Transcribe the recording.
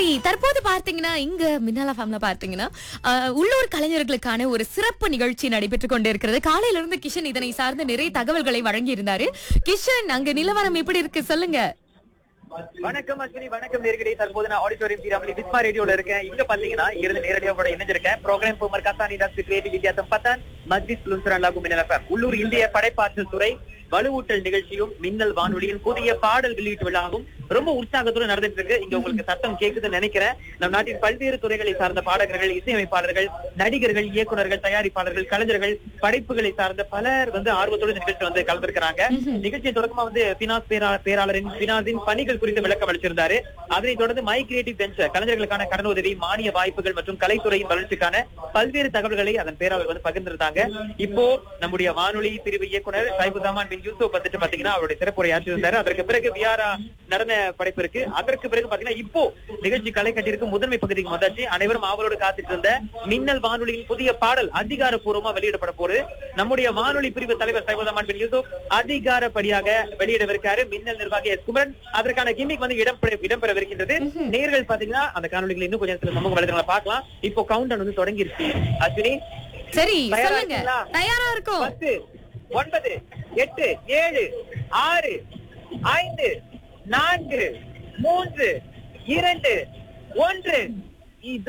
சரி தற்போது பார்த்தீங்கன்னா இங்க மின்னாலா ஃபேம்ல பார்த்தீங்கன்னா அஹ், உள்ளூர் கலைஞர்களுக்கான ஒரு சிறப்பு நிகழ்ச்சி நடைபெற்றுக் கொண்டிருக்கிறது காலையில இருந்து கிஷன் இதனை சார்ந்த நிறைய தகவல்களை வழங்கி இருந்தாரு கிஷன் அங்க நிலவரம் எப்படி இருக்கு சொல்லுங்க வணக்கம் அஸ்வினி வணக்கம் நேர்களே தற்போது நான் ஆடிட்டோரியம் சீராமலி விஸ்மா ரேடியோல இருக்கேன் இங்க பாத்தீங்கன்னா இருந்து நேரடியாக கூட இணைஞ்சிருக்கேன் ப்ரோக்ராம் பூமர் கசானி டாக்டர் கிரியேட்டிவ் வித்யாசம் பத்தான் மஸ்ஜித் லுன்சரன் லாகு மின்னல் FM. உள்ளூர் இந்திய படைப்பாற்றல் துறை வலுவூட்டல் நிகழ்ச்சியும் மின்னல் வானொலியின் புதிய பாடல் வெளியீட்டு விழாவும் ரொம்ப உற்சாகத்தோட நடந்துட்டு இருக்கு இங்க உங்களுக்கு சத்தம் கேக்குதுன்னு நினைக்கிறேன் நம் நாட்டின் பல்வேறு துறைகளை சார்ந்த பாடகர்கள் இசையமைப்பாளர்கள் நடிகர்கள் இயக்குனர்கள் தயாரிப்பாளர்கள் கலைஞர்கள் படைப்புகளை சார்ந்த பலர் வந்து ஆர்வத்தோட இந்த நிகழ்ச்சி வந்து கலந்திருக்கிறாங்க நிகழ்ச்சியின் தொடக்கமா வந்து பினாஸ் பேரா பேராளரின் பினாஸின் பணிகள் குறித்து விளக்கம் அளிச்சிருந்தாரு அதனைத் தொடர்ந்து மை கிரியேட்டிவ் வெஞ்சர் கலைஞர்களுக்கான கடனுதவி மானிய வாய்ப்புகள் மற்றும் கலைத்துறையின் வளர்ச்சிக்கான பல்வேறு தகவல்களை அதன் பேராளர் வந்து பகிர்ந்திருந்தாங்க இப்போ நம்முடைய வானொலி பிரிவு இயக்குனர் சைபுதமான் பின் யூசுப் வந்துட்டு பாத்தீங்கன்னா அவருடைய சிறப்புரை ஆற்றியிருந்தாரு அதற்கு பிறகு வியாரா நடன படைப்பு இருக்கு அதற்கு பிறகு பாத்தீங்கன்னா இப்போ நிகழ்ச்சி கலை கட்டியிருக்கு முதன்மை பகுதிக்கு வந்தாச்சு அனைவரும் ஆவலோடு காத்துட்டு இருந்த மின்னல் வானொலியின் புதிய பாடல் அதிகாரப்பூர்வமா வெளியிடப்பட போது நம்முடைய வானொலி பிரிவு தலைவர் சைபுதமான் பின் யூசுப் அதிகாரப்படியாக வெளியிடவிருக்காரு மின்னல் நிர்வாகி எஸ் குமரன் அதற்கான கிமிக் வந்து இடம்பெற இடம்பெறவிருக்கின்றது நேர்கள் பாத்தீங்கன்னா அந்த காணொலிகளை இன்னும் கொஞ்சம் நேரத்துல சமூக வலைதளங்களை பார்க்கலாம் இப்போ கவுண்டவுன் வந்து தொடங்கிருச்சு அஸ்வினி சரி தயாரா சொல்லுங்க இருக்கீங்களா? தயாரா இருக்கும் பத்து ஒன்பது எட்டு ஏழு ஆறு ஐந்து நான்கு மூன்று இரண்டு ஒன்று இது